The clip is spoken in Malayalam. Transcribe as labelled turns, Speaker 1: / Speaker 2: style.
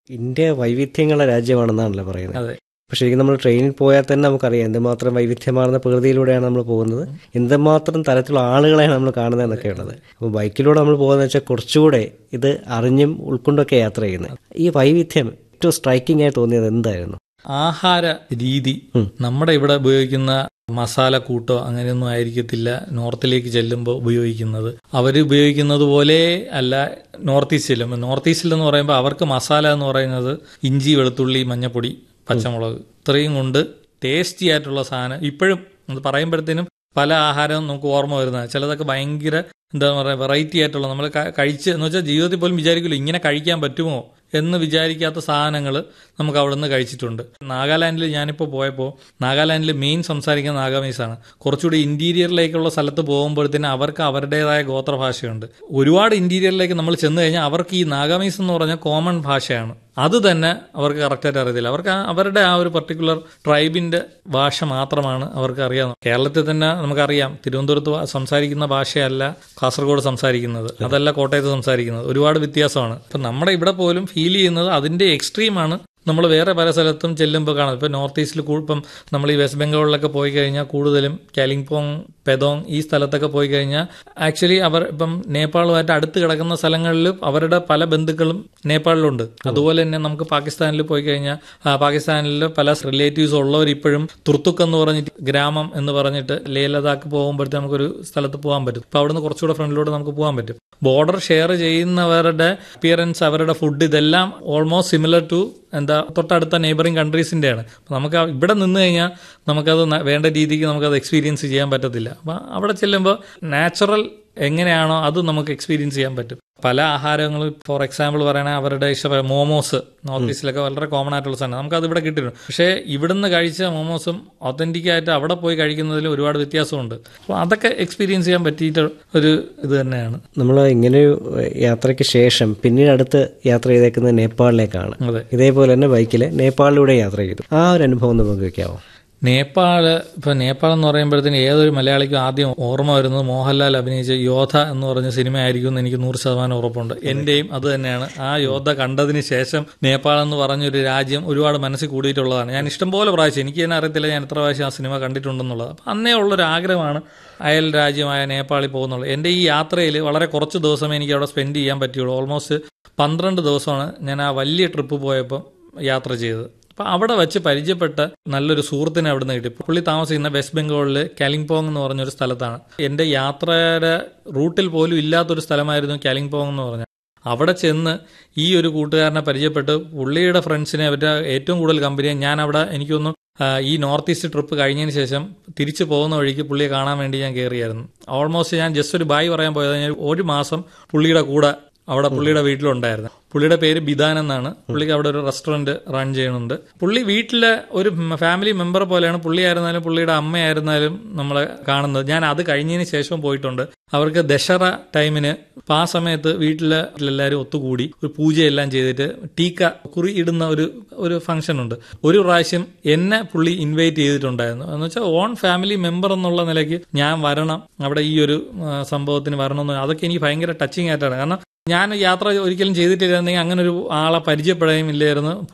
Speaker 1: ഇന്ത്യ വൈവിധ്യങ്ങളുടെ രാജ്യമാണെന്നാണല്ലോ പറയുന്നത്
Speaker 2: അതെ
Speaker 1: പക്ഷേ ശരിക്കും നമ്മൾ ട്രെയിനിൽ പോയാൽ തന്നെ നമുക്കറിയാം എന്തുമാത്രം വൈവിധ്യമാർന്ന പ്രകൃതിയിലൂടെയാണ് നമ്മൾ പോകുന്നത് എന്തുമാത്രം തരത്തിലുള്ള ആളുകളെയാണ് നമ്മൾ കാണുന്നത് എന്നൊക്കെ ഉള്ളത് അപ്പോൾ ബൈക്കിലൂടെ നമ്മൾ പോകുന്നത് വെച്ചാൽ കുറച്ചുകൂടെ ഇത് അറിഞ്ഞും ഉൾക്കൊണ്ടൊക്കെ യാത്ര ചെയ്യുന്നത് ഈ വൈവിധ്യം ഏറ്റവും സ്ട്രൈക്കിംഗ് ആയി തോന്നിയത് എന്തായിരുന്നു
Speaker 2: ആഹാര രീതി നമ്മുടെ ഇവിടെ ഉപയോഗിക്കുന്ന മസാല കൂട്ടോ അങ്ങനെയൊന്നും ആയിരിക്കത്തില്ല നോർത്തിലേക്ക് ചെല്ലുമ്പോൾ ഉപയോഗിക്കുന്നത് അവർ ഉപയോഗിക്കുന്നത് പോലെ അല്ല നോർത്ത് ഈസ്റ്റ് ചെല്ലുമ്പോൾ നോർത്ത് ഈസ്റ്റിൽ എന്ന് പറയുമ്പോൾ അവർക്ക് മസാല എന്ന് പറയുന്നത് ഇഞ്ചി വെളുത്തുള്ളി മഞ്ഞപ്പൊടി പച്ചമുളക് ഇത്രയും കൊണ്ട് ടേസ്റ്റി ആയിട്ടുള്ള സാധനം ഇപ്പോഴും അത് പറയുമ്പോഴത്തേനും പല ആഹാരവും നമുക്ക് ഓർമ്മ വരുന്നത് ചിലതൊക്കെ ഭയങ്കര എന്താ പറയുക വെറൈറ്റി ആയിട്ടുള്ള നമ്മൾ കഴിച്ച് എന്ന് വെച്ചാൽ ജീവിതത്തിൽ പോലും വിചാരിക്കില്ല ഇങ്ങനെ കഴിക്കാൻ പറ്റുമോ എന്ന് വിചാരിക്കാത്ത സാധനങ്ങൾ നമുക്ക് അവിടെ നിന്ന് കഴിച്ചിട്ടുണ്ട് നാഗാലാൻഡിൽ ഞാനിപ്പോൾ പോയപ്പോൾ നാഗാലാൻഡിൽ മെയിൻ സംസാരിക്കുന്ന നാഗാമീസാണ് കുറച്ചുകൂടി ഇന്റീരിയറിലേക്കുള്ള സ്ഥലത്ത് പോകുമ്പോഴത്തേന് അവർക്ക് അവരുടേതായ ഗോത്രഭാഷയുണ്ട് ഒരുപാട് ഇന്റീരിയറിലേക്ക് നമ്മൾ ചെന്ന് കഴിഞ്ഞാൽ അവർക്ക് ഈ നാഗാമീസ് എന്ന് പറഞ്ഞാൽ കോമൺ ഭാഷയാണ് അത് തന്നെ അവർക്ക് കറക്റ്റായിട്ട് അറിയത്തില്ല അവർക്ക് ആ- അവരുടെ ആ ഒരു പർട്ടിക്കുലർ ട്രൈബിന്റെ ഭാഷ മാത്രമാണ് അവർക്ക് അറിയാവുന്നത് കേരളത്തിൽ തന്നെ നമുക്കറിയാം തിരുവനന്തപുരത്ത് വ- സംസാരിക്കുന്ന ഭാഷയല്ല കാസർഗോഡ് സംസാരിക്കുന്നത് അതല്ല കോട്ടയത്ത് സംസാരിക്കുന്നത് ഒരുപാട് വ്യത്യാസമാണ് ഇപ്പം നമ്മുടെ ഇവിടെ പോലും ഫീൽ ചെയ്യുന്നത് അതിന്റെ എക്സ്ട്രീമാണ് നമ്മൾ വേറെ പല സ്ഥലത്തും ചെല്ലുമ്പോൾ കാണാം ഇപ്പം നോർത്ത് ഈസ്റ്റിൽ ഇപ്പം നമ്മൾ ഈ വെസ്റ്റ് ബംഗാളിലൊക്കെ പോയി കഴിഞ്ഞാൽ കൂടുതലും കാലിംപോങ് പെതോങ് ഈ സ്ഥലത്തൊക്കെ പോയി കഴിഞ്ഞാൽ ആക്ച്വലി അവർ ഇപ്പം നേപ്പാളുമായിട്ട് അടുത്ത് കിടക്കുന്ന സ്ഥലങ്ങളിൽ അവരുടെ പല ബന്ധുക്കളും നേപ്പാളിലുണ്ട് അതുപോലെ തന്നെ നമുക്ക് പാകിസ്ഥാനിൽ പോയി കഴിഞ്ഞാൽ ആ, പാകിസ്ഥാനിൽ പല റിലേറ്റീവ്സ് ഉള്ളവർ ഇപ്പോഴും തുർത്തുക്ക് എന്ന് പറഞ്ഞിട്ട് ഗ്രാമം എന്ന് പറഞ്ഞിട്ട് ലേ ലഡാക്ക് പോകുമ്പോഴത്തെ നമുക്കൊരു സ്ഥലത്ത് പോകാൻ പറ്റും അപ്പൊ അവിടുന്ന് കുറച്ചുകൂടെ ഫ്രണ്ടിലൂടെ നമുക്ക് പോകാൻ പറ്റും ബോർഡർ ഷെയർ ചെയ്യുന്നവരുടെ അപ്പിയറൻസ് അവരുടെ ഫുഡ് ഇതെല്ലാം ഓൾമോസ്റ്റ് സിമിലർ ടു എന്താ തൊട്ടടുത്ത നെയ്ബറിംഗ് കൺട്രീസിന്റെയാണ് അപ്പൊ നമുക്ക് ആ- ഇവിടെ നിന്ന് കഴിഞ്ഞാൽ നമുക്കത് ന- വേണ്ട രീതിക്ക് നമുക്കത് എക്സ്പീരിയൻസ് ചെയ്യാൻ പറ്റത്തില്ല അപ്പൊ അവിടെ ചെല്ലുമ്പോൾ നാച്ചുറൽ എങ്ങനെയാണോ അത് നമുക്ക് എക്സ്പീരിയൻസ് ചെയ്യാൻ പറ്റും പല ആഹാരങ്ങൾ ഫോർ എക്സാമ്പിൾ പറയണേ അവരുടെ ഇഷ്ടപ്പെട്ട മോമോസ് നോർത്ത് ഈസ്റ്റിലൊക്കെ വളരെ കോമൺ ആയിട്ടുള്ള സാധനം നമുക്ക് അത് ഇവിടെ കിട്ടിയിരുന്നു പക്ഷേ ഇവിടുന്ന് കഴിച്ച മോമോസും ഒത്തന്റിക് ആയിട്ട് അവിടെ പോയി കഴിക്കുന്നതിൽ ഒരുപാട് വ്യത്യാസമുണ്ട് അപ്പോൾ അതൊക്കെ എക്സ്പീരിയൻസ് ചെയ്യാൻ പറ്റിയിട്ട് ഒരു ഇത് തന്നെയാണ്
Speaker 1: നമ്മൾ ഇങ്ങനെയൊരു യാത്രയ്ക്ക് ശേഷം പിന്നീട് അടുത്ത് യാത്ര ചെയ്തേക്കുന്നത് നേപ്പാളിലേക്കാണ്
Speaker 2: അതെ
Speaker 1: ഇതേപോലെ തന്നെ ബൈക്കിൽ നേപ്പാളിലൂടെ യാത്ര ചെയ്തു ആ ഒരു അനുഭവം നമുക്ക് വയ്ക്കാമോ
Speaker 2: നേപ്പാള് ഇപ്പൊ നേപ്പാൾ എന്ന് പറയുമ്പോഴത്തേന് ഏതൊരു മലയാളിക്കും ആദ്യം ഓർമ്മ വരുന്നത് മോഹൻലാൽ അഭിനയിച്ച യോധ എന്ന് പറഞ്ഞ സിനിമ ആയിരിക്കും എന്ന് എനിക്ക് നൂറ് ശതമാനം ഉറപ്പുണ്ട് എന്റെയും അത് തന്നെയാണ് ആ യോധ കണ്ടതിന് ശേഷം നേപ്പാൾ എന്ന് പറഞ്ഞൊരു രാജ്യം ഒരുപാട് മനസ്സിൽ കൂടിയിട്ടുള്ളതാണ് ഞാൻ ഇഷ്ടംപോലെ പ്രാവശ്യം എനിക്ക് തന്നെ അറിയത്തില്ല ഞാൻ എത്ര പ്രാവശ്യം ആ സിനിമ കണ്ടിട്ടുണ്ടെന്നുള്ളത് അപ്പം അന്നേ ഉള്ളൊരു ആഗ്രഹമാണ് അയൽ രാജ്യമായ നേപ്പാളിൽ പോകുന്നുള്ളത് എൻ്റെ ഈ യാത്രയിൽ വളരെ കുറച്ച് ദിവസമേ എനിക്ക് അവിടെ സ്പെൻഡ് ചെയ്യാൻ പറ്റിയുള്ളൂ ഓൾമോസ്റ്റ് പന്ത്രണ്ട് ദിവസമാണ് ഞാൻ ആ വലിയ ട്രിപ്പ് പോയപ്പം യാത്ര ചെയ്തത് അപ്പൊ അവിടെ വെച്ച് പരിചയപ്പെട്ട നല്ലൊരു സുഹൃത്തിനെ അവിടെ നിന്ന് കിട്ടി പുള്ളി താമസിക്കുന്ന വെസ്റ്റ് ബംഗാളില് കാലിംപോങ് എന്ന് പറഞ്ഞൊരു സ്ഥലത്താണ് എന്റെ യാത്രയുടെ റൂട്ടിൽ പോലും ഇല്ലാത്തൊരു സ്ഥലമായിരുന്നു കാലിംപോങ് എന്ന് പറഞ്ഞ അവിടെ ചെന്ന് ഈ ഒരു കൂട്ടുകാരനെ പരിചയപ്പെട്ട് പുള്ളിയുടെ ഫ്രണ്ട്സിനെ അവരുടെ ഏറ്റവും കൂടുതൽ കമ്പനിയെ ഞാൻ അവിടെ എനിക്കൊന്ന് ഈ നോർത്ത് ഈസ്റ്റ് ട്രിപ്പ് കഴിഞ്ഞതിന് ശേഷം തിരിച്ചു പോകുന്ന വഴിക്ക് പുള്ളിയെ കാണാൻ വേണ്ടി ഞാൻ കയറിയായിരുന്നു ഓൾമോസ്റ്റ് ഞാൻ ജസ്റ്റ് ഒരു ബായ് പറയാൻ പോയത് ഞാൻ ഒരു മാസം പുള്ളിയുടെ കൂടെ അവിടെ പുള്ളിയുടെ വീട്ടിലുണ്ടായിരുന്നു പുള്ളിയുടെ പേര് ബിദാൻ എന്നാണ് പുള്ളിക്ക് അവിടെ ഒരു റെസ്റ്റോറന്റ് റൺ ചെയ്യുന്നുണ്ട് പുള്ളി വീട്ടിലെ ഒരു ഫാമിലി മെമ്പർ പോലെയാണ് പുള്ളി ആയിരുന്നാലും പുള്ളിയുടെ അമ്മയായിരുന്നാലും നമ്മളെ കാണുന്നത് ഞാൻ അത് കഴിഞ്ഞതിന് ശേഷം പോയിട്ടുണ്ട് അവർക്ക് ദശറ ടൈമിന് അപ്പൊ ആ സമയത്ത് വീട്ടിലെ എല്ലാവരും ഒത്തുകൂടി ഒരു പൂജയെല്ലാം ചെയ്തിട്ട് ടീക്ക കുറി ഇടുന്ന ഒരു ഒരു ഫംഗ്ഷൻ ഉണ്ട് ഒരു പ്രാവശ്യം എന്നെ പുള്ളി ഇൻവൈറ്റ് ചെയ്തിട്ടുണ്ടായിരുന്നു എന്ന് വെച്ചാൽ ഓൺ ഫാമിലി മെമ്പർ എന്നുള്ള നിലയ്ക്ക് ഞാൻ വരണം അവിടെ ഈ ഒരു ആ, സംഭവത്തിന് വരണം എന്ന് അതൊക്കെ എനിക്ക് ഭയങ്കര ടച്ചിങ് ആയിട്ടാണ് കാരണം ഞാൻ യാത്ര ഒരിക്കലും ചെയ്തിട്ടില്ലായിരുന്നെങ്കിൽ അങ്ങനെ ഒരു ആളെ പരിചയപ്പെടുകയും ഇല്ലായിരുന്നു